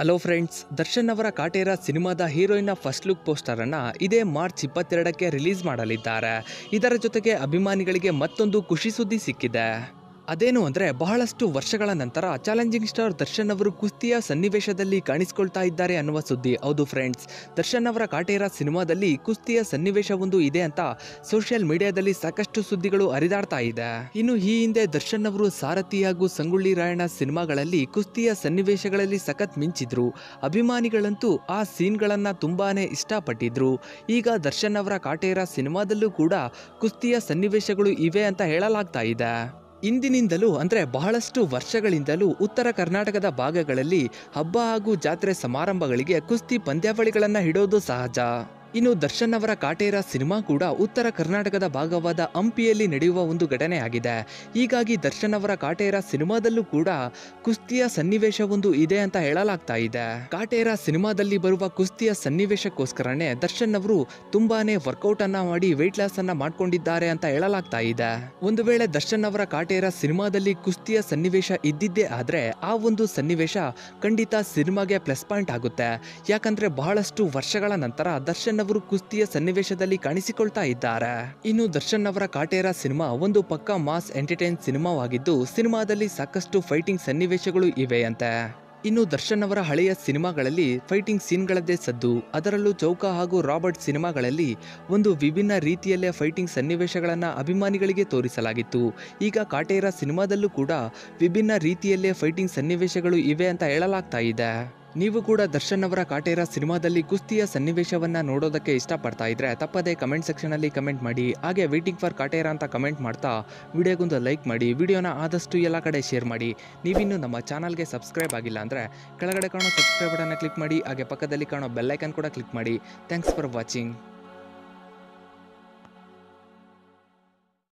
hello friends Darshan ಅವರ ಕಾಟೇರ ಸಿನಿಮಾದ ಹೀರೋಯಿನ್ನ first look poster ಅನ್ನ ಇದೇ ಮಾರ್ಚ್ ಇಪ್ಪತ್ತೆರಡಕ್ಕೆ ರಿಲೀಸ್ ಮಾಡಲಿದ್ದಾರೆ ಇದರ ಜೊತೆಗೆ ಅಭಿಮಾನಿಗಳಿಗೆ ಮತ್ತೊಂದು ಖುಷಿ ಸುದ್ದಿ ಸಿಕ್ಕಿದೆ ಅದೇನು ಅಂದ್ರೆ ಬಹಳಷ್ಟು ವರ್ಷಗಳ ನಂತರ ಚಾಲೆಂಜಿಂಗ್ ಸ್ಟಾರ್ ದರ್ಶನ್ ಅವರು ಕುಸ್ತಿಯ ಸನ್ನಿವೇಶದಲ್ಲಿ ಕಾಣಿಸಿಕೊಳ್ತಾ ಇದ್ದಾರೆ ಅನ್ನುವ ಸುದ್ದಿ ಹೌದು ಫ್ರೆಂಡ್ಸ್ ದರ್ಶನ್ ಅವರ ಕಾಟೇರ ಸಿನಿಮಾದಲ್ಲಿ ಕುಸ್ತಿಯ ಸನ್ನಿವೇಶವೊಂದು ಇದೆ ಅಂತ ಸೋಷಿಯಲ್ ಮೀಡಿಯಾದಲ್ಲಿ ಸಾಕಷ್ಟು ಸುದ್ದಿಗಳು ಹರಿದಾಡ್ತಾ ಇದೆ ಇನ್ನು ಈ ಹಿಂದೆ ದರ್ಶನ್ ಅವರು ಸಾರಥಿ ಹಾಗೂ ಸಂಗೊಳ್ಳಿ ರಾಯಣ್ಣ ಸಿನಿಮಾಗಳಲ್ಲಿ ಕುಸ್ತಿಯ ಸನ್ನಿವೇಶಗಳಲ್ಲಿ ಸಖತ್ ಮಿಂಚಿದ್ರು ಅಭಿಮಾನಿಗಳಂತೂ ಆ ಸೀನ್ಗಳನ್ನ ತುಂಬಾನೇ ಇಷ್ಟಪಟ್ಟಿದ್ರು ಈಗ ದರ್ಶನ್ ಅವರ ಕಾಟೇರ ಸಿನಿಮಾದಲ್ಲೂ ಕೂಡ ಕುಸ್ತಿಯ ಸನ್ನಿವೇಶಗಳು ಇವೆ ಅಂತ ಹೇಳಲಾಗ್ತಾ ಇದೆ ಇಂದಿನಿಂದಲೂ ಅಂದ್ರೆ ಬಹಳಷ್ಟು ವರ್ಷಗಳಿಂದಲೂ ಉತ್ತರ ಕರ್ನಾಟಕದ ಭಾಗಗಳಲ್ಲಿ ಹಬ್ಬ ಹಾಗೂ ಜಾತ್ರೆ ಸಮಾರಂಭಗಳಿಗೆ ಕುಸ್ತಿ ಪಂದ್ಯಾವಳಿಗಳನ್ನ ಇಡೋದು ಸಹಜ ಇನ್ನು ದರ್ಶನ್ ಅವರ ಕಾಟೇರ ಸಿನಿಮಾ ಕೂಡ ಉತ್ತರ ಕರ್ನಾಟಕದ ಭಾಗವಾದ ಹಂಪಿಯಲ್ಲಿ ನಡೆಯುವ ಒಂದು ಘಟನೆ ಆಗಿದೆ ಹೀಗಾಗಿ ದರ್ಶನ್ ಅವರ ಕಾಟೇರ ಸಿನಿಮಾದಲ್ಲೂ ಕೂಡ ಕುಸ್ತಿಯ ಸನ್ನಿವೇಶವೊಂದು ಇದೆ ಅಂತ ಹೇಳಲಾಗ್ತಾ ಇದೆ ಕಾಟೇರ ಸಿನಿಮಾದಲ್ಲಿ ಬರುವ ಕುಸ್ತಿಯ ಸನ್ನಿವೇಶಕ್ಕೋಸ್ಕರನೇ ದರ್ಶನ್ ಅವರು ತುಂಬಾನೇ ವರ್ಕೌಟ್ ಅನ್ನ ಮಾಡಿ ವೆಯ್ಟ್ ಲಾಸ್ ಅನ್ನ ಮಾಡ್ಕೊಂಡಿದ್ದಾರೆ ಅಂತ ಹೇಳಲಾಗ್ತಾ ಇದೆ ಒಂದು ವೇಳೆ ದರ್ಶನ್ ಅವರ ಕಾಟೇರ ಸಿನಿಮಾದಲ್ಲಿ ಕುಸ್ತಿಯ ಸನ್ನಿವೇಶ ಇದ್ದಿದ್ದೇ ಆದ್ರೆ ಆ ಒಂದು ಸನ್ನಿವೇಶ ಖಂಡಿತ ಸಿನಿಮಾಗೆ ಪ್ಲಸ್ ಪಾಯಿಂಟ್ ಆಗುತ್ತೆ ಯಾಕಂದ್ರೆ ಬಹಳಷ್ಟು ವರ್ಷಗಳ ನಂತರ ದರ್ಶನ್ ಅವರು ಕುಸ್ತಿಯ ಸನ್ನಿವೇಶದಲ್ಲಿ ಕಾಣಿಸಿಕೊಳ್ತಾ ಇದ್ದಾರೆ ಇನ್ನು ದರ್ಶನ್ ಅವರ ಕಾಟೇರ ಸಿನಿಮಾ ಒಂದು ಪಕ್ಕಾ ಮಾಸ್ ಎಂಟರ್ಟೈನ್ ಸಿನಿಮಾವಾಗಿದ್ದು ಸಿನಿಮಾದಲ್ಲಿ ಸಾಕಷ್ಟು ಫೈಟಿಂಗ್ ಸನ್ನಿವೇಶಗಳು ಇವೆಯಂತೆ ಇನ್ನು ದರ್ಶನ್ ಅವರ ಹಳೆಯ ಸಿನಿಮಾಗಳಲ್ಲಿ ಫೈಟಿಂಗ್ ಸೀನ್ಗಳದ್ದೇ ಸದ್ದು ಅದರಲ್ಲೂ ಚೌಕ ಹಾಗೂ ರಾಬರ್ಟ್ ಸಿನಿಮಾಗಳಲ್ಲಿ ಒಂದು ವಿಭಿನ್ನ ರೀತಿಯಲ್ಲೇ ಫೈಟಿಂಗ್ ಸನ್ನಿವೇಶಗಳನ್ನು ಅಭಿಮಾನಿಗಳಿಗೆ ತೋರಿಸಲಾಗಿತ್ತು ಈಗ ಕಾಟೇರ ಸಿನಿಮಾದಲ್ಲೂ ಕೂಡ ವಿಭಿನ್ನ ರೀತಿಯಲ್ಲೇ ಫೈಟಿಂಗ್ ಸನ್ನಿವೇಶಗಳು ಇವೆ ಅಂತ ಹೇಳಲಾಗ್ತಾ ಇದೆ ನೀವು ಕೂಡ ದರ್ಶನ್ ಅವರ ಕಾಟೇರ ಸಿನಿಮಾದಲ್ಲಿ ಕುಸ್ತಿಯ ಸನ್ನಿವೇಶವನ್ನ ನೋಡೋದಕ್ಕೆ ಇಷ್ಟಪಡ್ತಾ ಇದ್ರೆ ತಪ್ಪದೇ ಕಮೆಂಟ್ ಸೆಕ್ಷನ್ ಅಲ್ಲಿ ಕಮೆಂಟ್ ಮಾಡಿ ಹಾಗೆ ವೇಟಿಂಗ್ ಫಾರ್ ಕಾಟೇರ ಅಂತ ಕಮೆಂಟ್ ಮಾಡ್ತಾ ವಿಡಿಯೋಗೊಂದು ಲೈಕ್ ಮಾಡಿ ವಿಡಿಯೋನ ಆದಷ್ಟು ಎಲ್ಲ ಕಡೆ ಶೇರ್ ಮಾಡಿ ನೀವಿನ್ನು ನಮ್ಮ ಚಾನಲ್ಗೆ ಸಬ್ಸ್ಕ್ರೈಬ್ ಆಗಿಲ್ಲ ಅಂದ್ರೆ ಕೆಳಗಡೆ ಕಾಣೋ ಸಬ್ಸ್ಕ್ರೈಬ್ ಬಟನ್ನ ಕ್ಲಿಕ್ ಮಾಡಿ ಹಾಗೆ ಪಕ್ಕದಲ್ಲಿ ಕಾಣೋ ಬೆಲ್ಲೈಕನ್ ಕೂಡ ಕ್ಲಿಕ್ ಮಾಡಿ ಥ್ಯಾಂಕ್ಸ್ ಫಾರ್ ವಾಚಿಂಗ್